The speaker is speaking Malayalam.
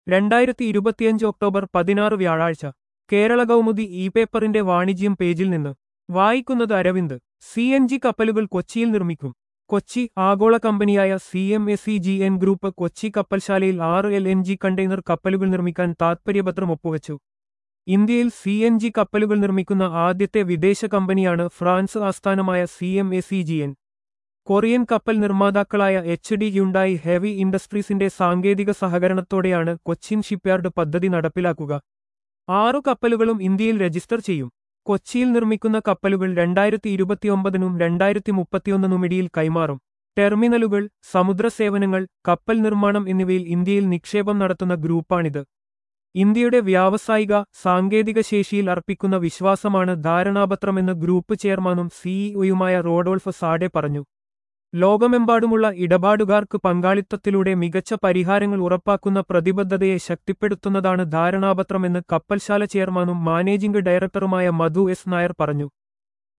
രണ്ടായിരത്തി ഇരുപത്തിയഞ്ച് ഒക്ടോബർ പതിനാറ് വ്യാഴാഴ്ച കേരള കൗമുദി ഇ പേപ്പറിന്റെ വാണിജ്യം പേജിൽ നിന്ന് വായിക്കുന്നത് അരവിന്ദ് സി എൻ ജി കപ്പലുകൾ കൊച്ചിയിൽ നിർമ്മിക്കും കൊച്ചി ആഗോള കമ്പനിയായ C M S C G N group Kochi കപ്പൽശാലയിൽ ആറ് എൽ എൻ ജി കണ്ടെയ്നർ കപ്പലുകൾ നിർമ്മിക്കാൻ താത്പര്യപത്രം ഒപ്പുവച്ചു ഇന്ത്യയിൽ സി എൻ ജി കപ്പലുകൾ നിർമ്മിക്കുന്ന ആദ്യത്തെ വിദേശ കമ്പനിയാണ് ഫ്രാൻസ് ആസ്ഥാനമായ C M A C G N Korean കപ്പൽ നിർമ്മാതാക്കളായ എച്ച് ഡി ഹ്യുണ്ടായി ഹെവി ഇൻഡസ്ട്രീസിന്റെ സാങ്കേതിക സഹകരണത്തോടെയാണ് കൊച്ചിൻ ഷിപ്പ്യാർഡ് പദ്ധതി നടപ്പിലാക്കുക ആറു കപ്പലുകളും ഇന്ത്യയിൽ രജിസ്റ്റർ ചെയ്യും കൊച്ചിയിൽ നിർമ്മിക്കുന്ന കപ്പലുകൾ രണ്ടായിരത്തി ഇരുപത്തിയൊമ്പതിനും രണ്ടായിരത്തി മുപ്പത്തിയൊന്നിനും ഇടയിൽ കൈമാറും ടെർമിനലുകൾ സമുദ്ര സേവനങ്ങൾ കപ്പൽ നിർമ്മാണം എന്നിവയിൽ ഇന്ത്യയിൽ നിക്ഷേപം നടത്തുന്ന ഗ്രൂപ്പാണിത് ഇന്ത്യയുടെ വ്യാവസായിക സാങ്കേതിക ശേഷിയിൽ അർപ്പിക്കുന്ന വിശ്വാസമാണ് ധാരണാപത്രമെന്ന് ഗ്രൂപ്പ് ചെയർമാനും സിഇഒയുമായ റോഡോൾഫ് സാഡെ പറഞ്ഞു ലോകമെമ്പാടുമുള്ള ഇടപാടുകാർക്ക് പങ്കാളിത്തത്തിലൂടെ മികച്ച പരിഹാരങ്ങൾ ഉറപ്പാക്കുന്ന പ്രതിബദ്ധതയെ ശക്തിപ്പെടുത്തുന്നതാണ് ധാരണാപത്രമെന്ന് കപ്പൽശാല ചെയർമാനും മാനേജിംഗ് ഡയറക്ടറുമായ മധു എസ് നായർ പറഞ്ഞു